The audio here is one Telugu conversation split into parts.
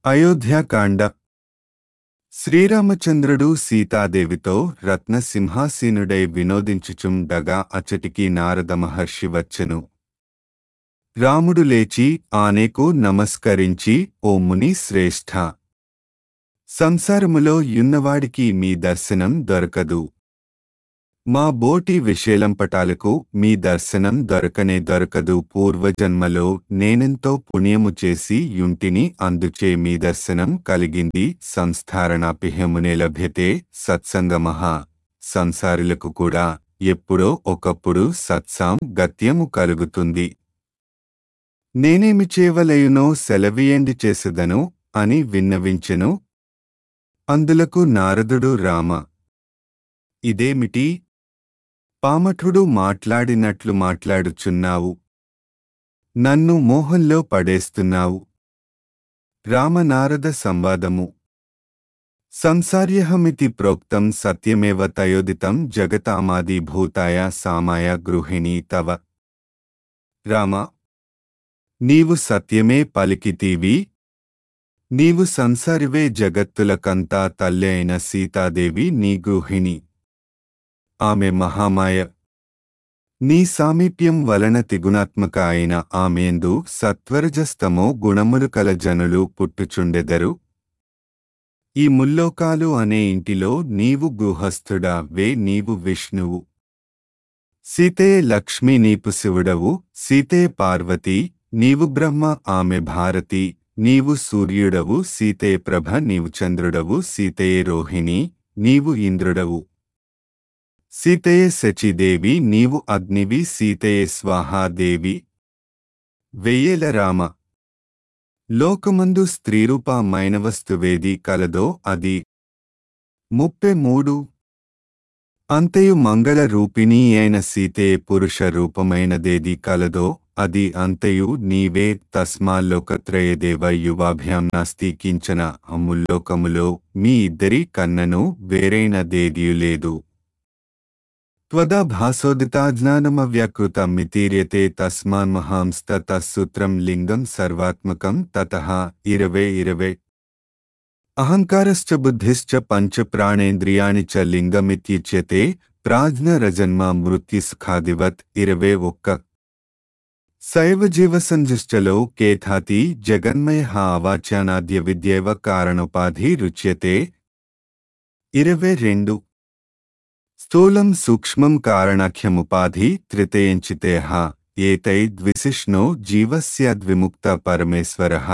అయోధ్యాకాండ శ్రీరామచంద్రుడు సీతాదేవితో రత్నసింహాసీనుడై వినోదించుచుండగా అచటికి నారద మహర్షి వచ్చెను రాముడు లేచి ఆనేకు నమస్కరించి ఓ ముని శ్రేష్ఠ సంసారములో యున్నవాడికి మీ దర్శనం దొరకదు మా బోటి విశేలంపటాలకు మీ దర్శనం దొరకనే దొరకదు పూర్వజన్మలో నేనెంతో పుణ్యము చేసి యుంటిని అందుచే మీ దర్శనం కలిగింది సంస్థారణాపిహమునే లభ్యతే సత్సంగమహ సంసారులకు కూడా ఎప్పుడో ఒకప్పుడు సత్సాం గత్యము కలుగుతుంది నేనేమి చేయవలయునో సెలవియండి చేసెదను అని విన్నవించెను అందులకు నారదుడు రామ ఇదేమిటి పామఠుడు మాట్లాడినట్లు మాట్లాడుచున్నావు నన్ను మోహంలో పడేస్తున్నావు రామనారద సంవాదము సంసార్యహమితి ప్రోక్తం సత్యమేవ తయోదితం జగతామాదిభూతాయ సామాయ గృహిణీ తవ రామ నీవు సత్యమే పలికితీవి నీవు సంసారివే జగత్తులకంతా తల్లి అయిన సీతాదేవి నీ గృహిణి ఆమె మహామాయ నీ సామీప్యం వలన తిగుణాత్మక అయిన ఆమెందు సత్వరజస్తమో గుణములు కల జనులు పుట్టుచుండెదరు ఈ ముల్లోకాలు అనే ఇంటిలో నీవు గృహస్థుడా వే నీవు విష్ణువు సీతే లక్ష్మి నీపు శివుడవు సీతే పార్వతి నీవు బ్రహ్మ ఆమె భారతి నీవు సూర్యుడవు సీతే ప్రభ నీవు చంద్రుడవు సీతయే రోహిణి నీవు ఇంద్రుడవు సీతయే శచీదేవి నీవు అగ్నివి సీతయే స్వాహాదేవి వెయ్యేల రామ లోకమందు స్త్రీరూపమైన వస్తువేది కలదో అది ముప్పై మూడు అంతయు మంగళ రూపిణీ అయిన సీతే పురుష రూపమైనదేది కలదో అది అంతయు నీవే తస్మాల్లోకత్రయదేవ యువాభ్యాం నాస్తి కించన అముల్లోకములో మీ ఇద్దరి కన్నను వేరైనదేదియు లేదు త్వదా భాసోదితాజ్ఞానమవ్యాకృతమితీర్యతే తస్మాన్మహాంస్తతసూత్రం లింగం సర్వాత్మకం తతః ఇరవే ఇరవే అహంకారశ్చ బుద్ధిశ్చ పంచ ప్రాణేంద్రియాణి చ లింగమిత్యుచ్యతే ప్రాజ్ఞరజన్మ మృత్యుసుఖాదివత్ ఇరవే ఒక్క సైవ జీవసంజశ్చలో కేథాతి జగన్మయ అవాచ్యానాద్య విద్యైవ కారణోపాధి రుచ్యతే ఇరవై రెండు స్థూలం సూక్ష్మం కారణాఖ్యముపాధి త్రితయంచితేహ ఏతైద్విశిష్ణో జీవస్యాద్విముక్త పరమేశ్వరः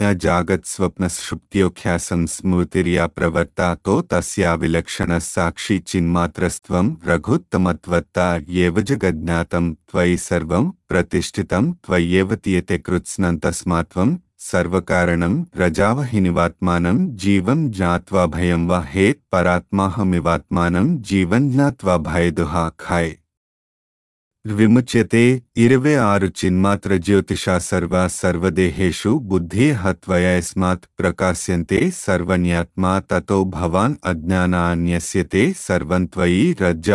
జాగత్స్వప్నసుషుప్త్యోఖ్యాసం స్మృతిర్యా ప్రవర్తాతో తస్యా విలక్షణ సాక్షి చిన్మాత్రస్త్వం రఘుత్తమత్వత్తా ఏవ జగజ్ఞాతం త్వయి సర్వం ప్రతిష్ఠితం త్వయ్యేవ తీయతే కృత్స్నంతస్మాత్వం సర్వకారణం రజావహినివాత్మానం జీవం జ్ఞాత్వా భయం వహేత్ పరాత్మాహమివాత్మానం జీవం జ్ఞాత్వా భయదుహ ఖాయ్ విముచ్యతే ఇరవై ఆరు చిన్మాత్ర జ్యోతిషా సర్వ సర్వదేహేషు బుద్ధి హత్వయస్మాత్ ప్రకాశ్యంతే సర్వన్యాత్మా తతో భవాన్ అజ్ఞానాన్యస్యతే సర్వం త్వయి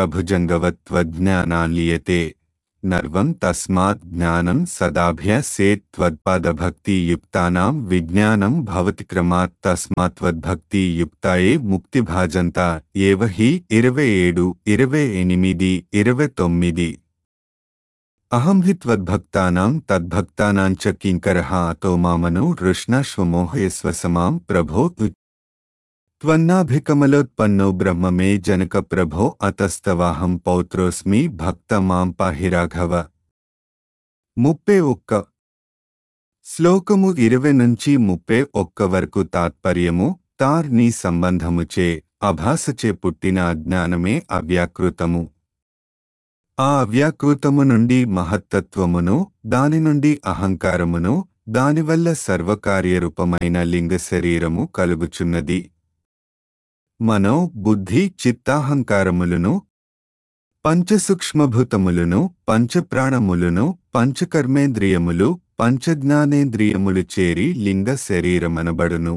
రజ్జాభుజంగవత్వజ్ఞానాలీయతే నర్వం తస్మాత్ జ్ఞానం సదాభ్యసేత్ త్వత్పాదభక్తియుక్తానాం విజ్ఞానం భవతి క్రమాత్ తస్మాత్వద్భక్తియుక్తాయే ముక్తిభాజంత ఏవ హి ఇరవై ఏడు ఇరవై ఎనిమిది ఇరవై తొమ్మిది అహం హి త్వద్భక్తానాం తద్భక్తానాం చ కింకరః అతో మామను వృష్ణాశ్వమోహయస్వసమాం ప్రభో త్వన్నాభికమలోత్పన్నో బ్రహ్మ మే జనక ప్రభో అతస్తవాహం పౌత్రోస్మి భక్త మాం పాహి రాఘవ ముప్పై ఒక్క శ్లోకము ఇరవై నుంచి ముప్పై ఒక్క వరకు తాత్పర్యము తార్ నీ సంబంధముచే అభాసచే పుట్టిన అజ్ఞానమే అవ్యాకృతము ఆ అవ్యాకృతము నుండి మహత్తత్వమును దాని నుండి అహంకారమును దానివల్ల సర్వకార్యరూపమైన లింగ శరీరము కలుగుచున్నది మనో బుద్ధి చిత్తాహంకారములను పంచసూక్ష్మభూతములను పంచప్రాణములను పంచకర్మేంద్రియములు పంచజ్ఞానేంద్రియములు చేరి లింగ శరీరమనబడును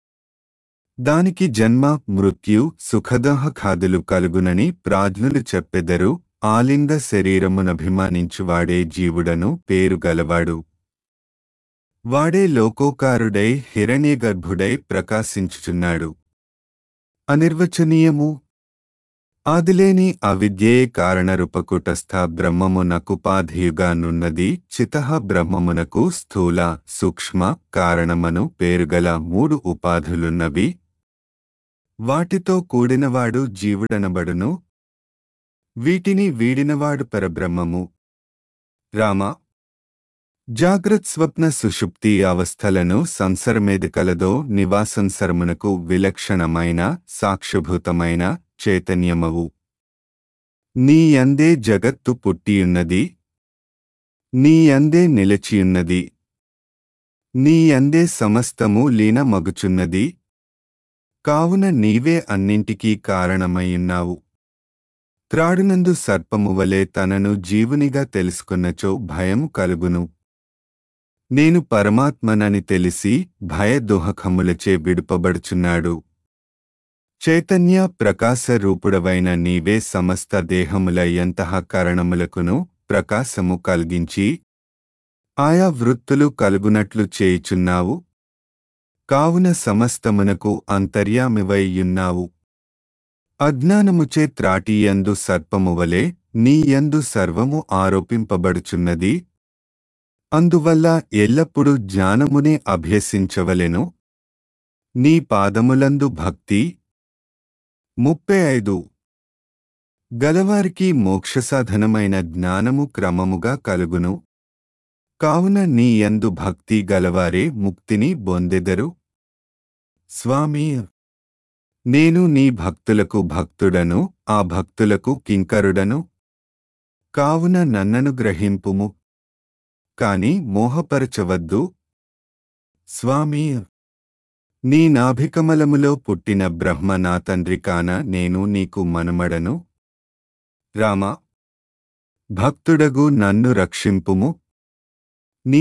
దానికి జన్మ మృత్యు సుఖదహ ఖాదులు కలుగునని ప్రాజ్ఞులు చెప్పెదరు ఆలింగ శరీరమునభిమానించువాడే జీవుడను పేరు గలవాడు వాడే లోకోకారుడై హిరణ్యగర్భుడై ప్రకాశించుచున్నాడు అనిర్వచనీయము ఆదిలేని అవిద్యే కారణరూపకుటస్థ బ్రహ్మమునకుపాధియుగా నున్నది చితః బ్రహ్మమునకు స్థూల సూక్ష్మ కారణమను పేరుగల మూడు ఉపాధులున్నవి వాటితో కూడినవాడు జీవుడనబడును వీటిని వీడినవాడు పరబ్రహ్మము రామ జాగ్రత్ స్వప్న సుషుప్తి అవస్థలను సంసరమేది కలదో నివాసంసరమునకు విలక్షణమైన సాక్షిభూతమైన చైతన్యమవు నీ అందే జగత్తు పుట్టియున్నది నీ అందే నిలచియున్నది నీ అందే సమస్తము లీనమగుచున్నది కావున నీవే అన్నింటికీ కారణమయ్యున్నావు త్రాడునందు సర్పము వలె తనను జీవునిగా తెలుసుకున్నచో భయము కలుగును నేను పరమాత్మనని తెలిసి భయదుహకములచే విడుపబడుచున్నాడు చైతన్య ప్రకాశ రూపుడవైన నీవే సమస్త దేహముల ఎంతఃకరణములకును ప్రకాశము కలిగించి ఆయా వృత్తులు కలుగునట్లు చేయుచున్నావు కావున సమస్తమునకు అంతర్యామివైయున్నావు అజ్ఞానముచే త్రాటియందు సర్పము వలె నీ యందు సర్వము ఆరోపింపబడుచున్నది అందువల్ల ఎల్లప్పుడూ జ్ఞానమునే అభ్యసించవలెను నీ పాదములందు భక్తి ముప్పై ఐదు గలవారికి మోక్షసాధనమైన జ్ఞానము క్రమముగా కలుగును కావున నీ యందు భక్తి గలవారే ముక్తిని బొందెదరు స్వామి నేను నీ భక్తులకు భక్తుడను ఆ భక్తులకు కింకరుడను కావున నన్నను గ్రహింపుము కాని మోహపరచవద్దు స్వామి నీ నాభికమలములో పుట్టిన బ్రహ్మ నా తండ్రి కాన నేను నీకు మనుమడను రామ భక్తుడగు నన్ను రక్షింపుము నీ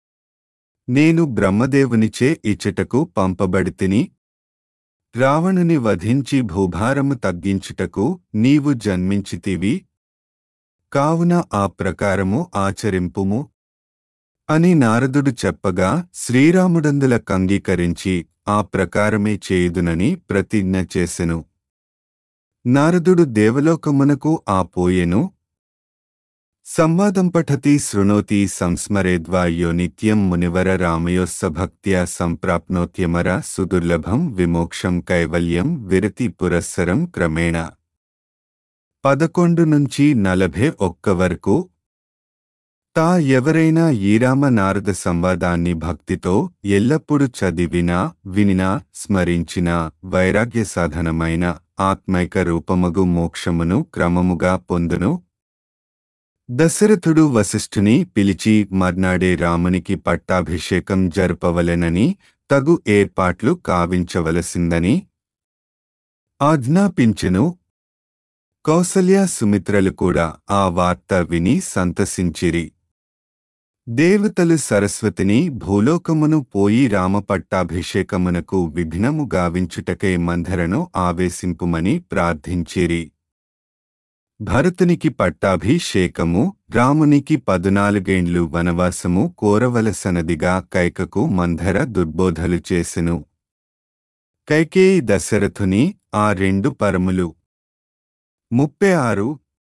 నేను బ్రహ్మదేవునిచే ఇచ్చటకు పంపబడితిని రావణుని వధించి భూభారము తగ్గించుటకు నీవు జన్మించితివి కావున ఆ ప్రకారము ఆచరింపుము అని నారదుడు చెప్పగా శ్రీరాముడందుల కంగీకరించి ఆ ప్రకారమే చేయుదునని ప్రతిజ్ఞ చేసెను నారదుడు దేవలోకమునకు ఆ పోయెను సంవాదం పఠతి శృణోతి సంస్మరేద్వా యో నిత్యం మునివర రామయోస్స భక్త్యా సంప్రాప్నోత్యమర సుదుర్లభం విమోక్షం కైవల్యం విరతి పురస్సరం క్రమేణ పదకొండు నుంచి నలభై ఒక్క వరకు తా ఎవరైనా ఈరామ నారద సంవాదాన్ని భక్తితో ఎల్లప్పుడూ చదివినా వినినా స్మరించినా వైరాగ్య సాధనమైన ఆత్మైక రూపమగు మోక్షమును క్రమముగా పొందును దశరథుడు వశిష్ఠుని పిలిచి మర్నాడే రామునికి పట్టాభిషేకం జరపవలెనని తగు ఏర్పాట్లు కావించవలసిందని ఆజ్ఞాపించెను కౌసల్య సుమిత్రలు కూడా ఆ వార్త విని సంతసించిరి దేవతలు సరస్వతిని భూలోకమును పోయి రామపట్టాభిషేకమునకు విఘ్నము గావించుటకై మంధరను ఆవేశింపుమని ప్రార్థించిరి భరతునికి పట్టాభిషేకము రామునికి పదునాలుగేండ్లు వనవాసము కోరవలసనదిగా కైకకు మంధర దుర్బోధలు చేసెను కైకేయి దశరథుని ఆ రెండు పరములు ముప్పై ఆరు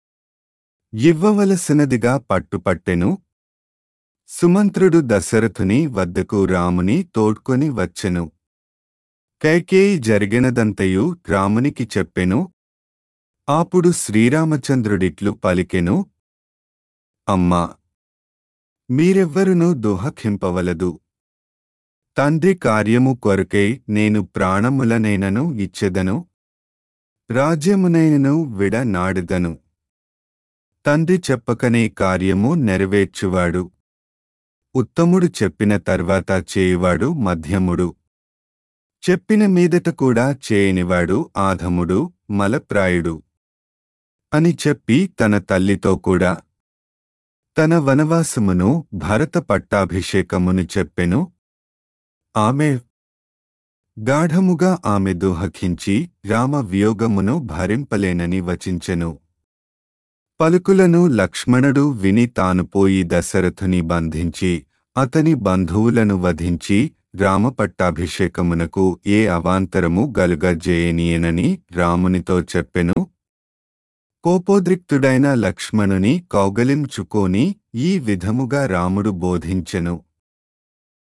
ఇవ్వవలసినదిగా పట్టుపట్టెను సుమంత్రుడు దశరథుని వద్దకు రాముని తోడ్కొని వచ్చెను కైకేయి జరిగినదంతయు రామునికి చెప్పెను అప్పుడు శ్రీరామచంద్రుడిట్లు పలికెను అమ్మా మీరెవ్వరునూ దుహఖింపవలదు తండ్రి కార్యము కొరకై నేను ప్రాణములనైనను ఇచ్చెదను రాజ్యమునైనను విడనాడెదను తండ్రి చెప్పకనే కార్యము నెరవేర్చువాడు ఉత్తముడు చెప్పిన తర్వాత చేయువాడు మధ్యముడు చెప్పిన మీదట కూడా చేయనివాడు ఆధముడు మలప్రాయుడు అని చెప్పి తన తల్లితో కూడా తన వనవాసమును భరత పట్టాభిషేకమును చెప్పెను ఆమె గాఢముగా ఆమె దుహఖించి రామ వియోగమును భరింపలేనని వచించెను పలుకులను లక్ష్మణుడు విని తాను పోయి దశరథుని బంధించి అతని బంధువులను వధించి రామపట్టాభిషేకమునకు ఏ అవాంతరము గలుగజేయనీయనని రామునితో చెప్పెను కోపోద్రిక్తుడైన లక్ష్మణుని కౌగలించుకోని ఈ విధముగా రాముడు బోధించెను